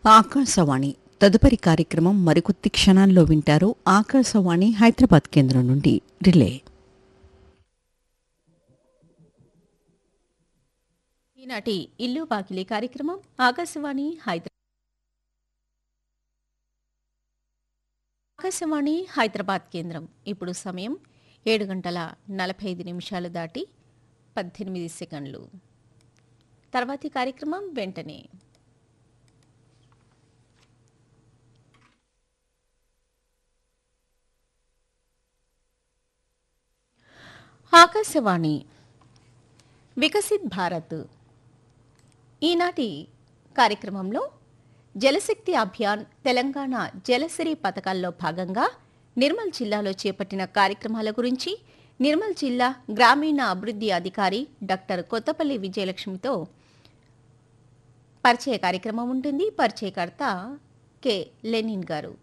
ఆకాశవాణి తదుపరి కార్యక్రమం మరికొద్ది క్షణాల్లో వింటారు ఆకాశవాణి హైదరాబాద్ కేంద్రం నుండి రిలే ఈనాటి ఇల్లు వాకిలి కార్యక్రమం ఆకాశవాణి హైదరాబాద్ ఆకాశవాణి హైదరాబాద్ కేంద్రం ఇప్పుడు సమయం ఏడు గంటల నలభై ఐదు నిమిషాలు దాటి పద్దెనిమిది సెకండ్లు తర్వాతి కార్యక్రమం వెంటనే ఆకాశవాణి వికసిత్ భారత్ ఈనాటి కార్యక్రమంలో జలశక్తి అభియాన్ తెలంగాణ జలసిరి పథకాల్లో భాగంగా నిర్మల్ జిల్లాలో చేపట్టిన కార్యక్రమాల గురించి నిర్మల్ జిల్లా గ్రామీణ అభివృద్ధి అధికారి డాక్టర్ కొత్తపల్లి విజయలక్ష్మితో పరిచయ కార్యక్రమం ఉంటుంది పరిచయకర్త కె లెనిన్ గారు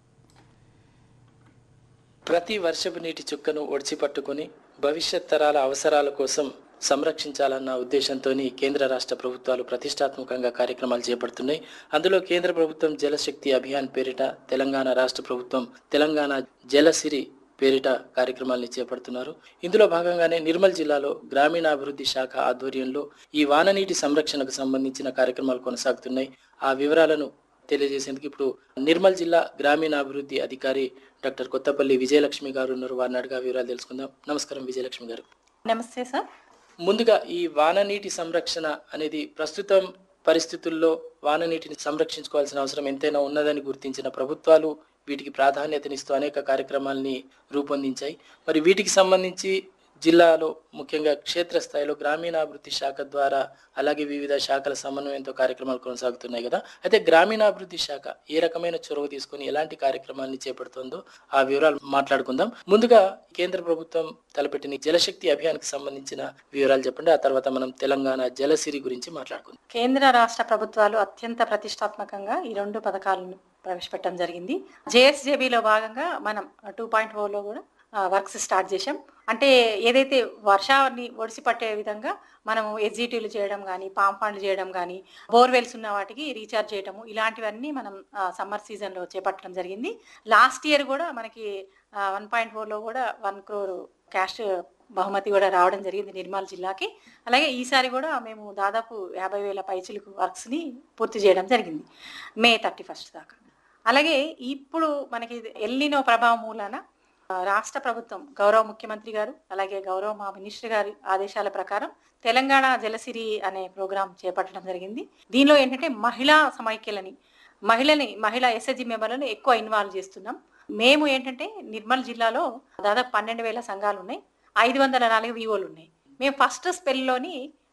ప్రతి వర్షపు నీటి చుక్కను ఒడిచి పట్టుకుని భవిష్యత్ తరాల అవసరాల కోసం సంరక్షించాలన్న ఉద్దేశంతో కేంద్ర రాష్ట్ర ప్రభుత్వాలు ప్రతిష్టాత్మకంగా కార్యక్రమాలు చేపడుతున్నాయి అందులో కేంద్ర ప్రభుత్వం జలశక్తి అభియాన్ పేరిట తెలంగాణ రాష్ట్ర ప్రభుత్వం తెలంగాణ జలసిరి పేరిట కార్యక్రమాల్ని చేపడుతున్నారు ఇందులో భాగంగానే నిర్మల్ జిల్లాలో గ్రామీణాభివృద్ధి శాఖ ఆధ్వర్యంలో ఈ వాననీటి సంరక్షణకు సంబంధించిన కార్యక్రమాలు కొనసాగుతున్నాయి ఆ వివరాలను తెలియజేసేందుకు ఇప్పుడు నిర్మల్ జిల్లా గ్రామీణాభివృద్ధి అధికారి డాక్టర్ కొత్తపల్లి విజయలక్ష్మి గారు ఉన్నారు వారిని అడిగా వివరాలు తెలుసుకుందాం నమస్కారం విజయలక్ష్మి గారు నమస్తే సార్ ముందుగా ఈ వాననీటి సంరక్షణ అనేది ప్రస్తుతం పరిస్థితుల్లో వాననీటిని సంరక్షించుకోవాల్సిన అవసరం ఎంతైనా ఉన్నదని గుర్తించిన ప్రభుత్వాలు వీటికి ప్రాధాన్యతనిస్తూ అనేక కార్యక్రమాల్ని రూపొందించాయి మరి వీటికి సంబంధించి జిల్లాలో ముఖ్యంగా క్షేత్రస్థాయిలో గ్రామీణాభివృద్ధి శాఖ ద్వారా అలాగే వివిధ శాఖల సమన్వయంతో కార్యక్రమాలు కొనసాగుతున్నాయి కదా అయితే గ్రామీణాభివృద్ధి శాఖ ఏ రకమైన చొరవ తీసుకొని ఎలాంటి కార్యక్రమాల్ని చేపడుతుందో ఆ వివరాలు మాట్లాడుకుందాం ముందుగా కేంద్ర ప్రభుత్వం తలపెట్టిన ఈ జలశక్తి అభియాన్కి సంబంధించిన వివరాలు చెప్పండి ఆ తర్వాత మనం తెలంగాణ జలసిరి గురించి మాట్లాడుకుందాం కేంద్ర రాష్ట్ర ప్రభుత్వాలు అత్యంత ప్రతిష్టాత్మకంగా ఈ రెండు పథకాలను ప్రవేశపెట్టడం జరిగింది జేఎస్జేబీలో భాగంగా మనం టూ పాయింట్ ఫోర్లో కూడా వర్క్స్ స్టార్ట్ చేశాం అంటే ఏదైతే వర్షాన్ని ఒడిసి పట్టే విధంగా మనము ఎగ్జిటీలు చేయడం కానీ పాంపాండ్లు చేయడం కానీ బోర్వెల్స్ ఉన్న వాటికి రీఛార్జ్ చేయడము ఇలాంటివన్నీ మనం సమ్మర్ సీజన్లో చేపట్టడం జరిగింది లాస్ట్ ఇయర్ కూడా మనకి వన్ పాయింట్ ఫోర్లో కూడా వన్ క్రోర్ క్యాష్ బహుమతి కూడా రావడం జరిగింది నిర్మల్ జిల్లాకి అలాగే ఈసారి కూడా మేము దాదాపు యాభై వేల పైచిలకు వర్క్స్ని పూర్తి చేయడం జరిగింది మే థర్టీ ఫస్ట్ దాకా అలాగే ఇప్పుడు మనకి ఎల్లినో ప్రభావం మూలాన ఆ, రాష్ట్ర ప్రభుత్వం గౌరవ ముఖ్యమంత్రి గారు అలాగే గౌరవ మా మినిస్టర్ గారి ఆదేశాల ప్రకారం తెలంగాణ జలసిరి అనే ప్రోగ్రాం చేపట్టడం జరిగింది దీనిలో ఏంటంటే మహిళా సమైక్యలని మహిళని మహిళా ఎస్ఎస్జి మెంబర్లను ఎక్కువ ఇన్వాల్వ్ చేస్తున్నాం మేము ఏంటంటే నిర్మల్ జిల్లాలో దాదాపు పన్నెండు వేల సంఘాలు ఉన్నాయి ఐదు వందల నాలుగు వివోలు ఉన్నాయి మేము ఫస్ట్ స్పెల్లోని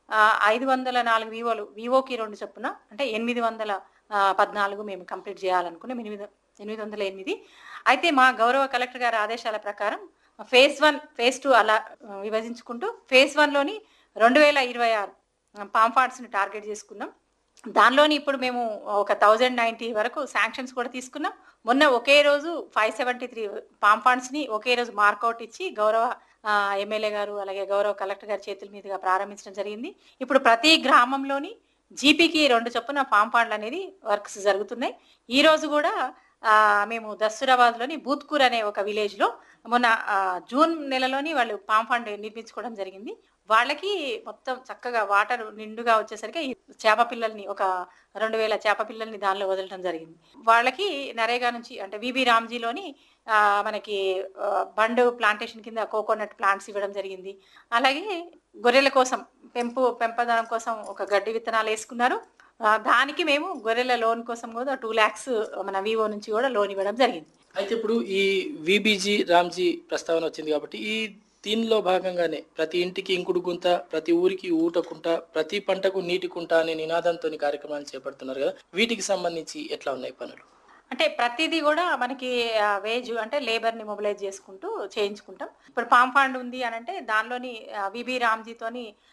ఐదు వందల నాలుగు వివోలు వివోకి రెండు చొప్పున అంటే ఎనిమిది వందల ఆ, పద్నాలుగు మేము కంప్లీట్ చేయాలనుకున్నాం ఎనిమిది ఎనిమిది వందల ఎనిమిది అయితే మా గౌరవ కలెక్టర్ గారి ఆదేశాల ప్రకారం ఫేజ్ వన్ ఫేజ్ టూ అలా ఆ, విభజించుకుంటూ ఫేజ్ వన్లోని రెండు వేల ఇరవై ఆరు పాంఫార్ట్స్ని టార్గెట్ చేసుకున్నాం దానిలోని ఇప్పుడు మేము ఒక థౌజండ్ నైంటీ వరకు శాంక్షన్స్ కూడా తీసుకున్నాం మొన్న ఒకే రోజు ఫైవ్ సెవెంటీ త్రీ పాంఫాండ్స్ని ఒకే రోజు మార్కౌట్ ఇచ్చి గౌరవ ఆ, ఎమ్మెల్యే గారు అలాగే గౌరవ కలెక్టర్ గారి చేతుల మీదుగా ప్రారంభించడం జరిగింది ఇప్పుడు ప్రతి గ్రామంలోని జీపీకి రెండు చొప్పున పాంపాండ్లు అనేది వర్క్స్ జరుగుతున్నాయి ఈ రోజు కూడా ఆ, మేము దస్తూరాబాద్లోని బూత్కూర్ అనే ఒక విలేజ్లో మొన్న ఆ, జూన్ నెలలోని వాళ్ళు పాంపాండ్ నిర్మించుకోవడం జరిగింది వాళ్ళకి మొత్తం చక్కగా వాటర్ నిండుగా వచ్చేసరికి ఈ చేప పిల్లల్ని ఒక రెండు వేల చేప పిల్లల్ని దానిలో వదలడం జరిగింది వాళ్ళకి నరేగా నుంచి అంటే విబి రామ్జీలోని ఆ, మనకి ఆ, బండ్ ప్లాంటేషన్ కింద కోకోనట్ ప్లాంట్స్ ఇవ్వడం జరిగింది అలాగే గొర్రెల కోసం పెంపు పెంపదనం కోసం ఒక గడ్డి విత్తనాలు వేసుకున్నారు ఆ, దానికి మేము గొర్రెల లోన్ కోసం కూడా టూ ల్యాక్స్ మన వివో నుంచి కూడా లోన్ ఇవ్వడం జరిగింది అయితే ఇప్పుడు ఈ విబీజీ రామ్జీ ప్రస్తావన వచ్చింది కాబట్టి ఈ దీనిలో భాగంగానే ప్రతి ఇంటికి ఇంకుడు గుంత ప్రతి ఊరికి ఊట కుంట ప్రతి పంటకు నీటి కుంట అనే నినాదంతో కార్యక్రమాలు చేపడుతున్నారు కదా వీటికి సంబంధించి ఎట్లా ఉన్నాయి పనులు అంటే ప్రతిదీ కూడా మనకి వేజ్ అంటే లేబర్ని మొబిలైజ్ చేసుకుంటూ చేయించుకుంటాం ఇప్పుడు పామ్ ఫండ్ ఉంది అని అంటే దానిలోని విబి రామ్జీతోని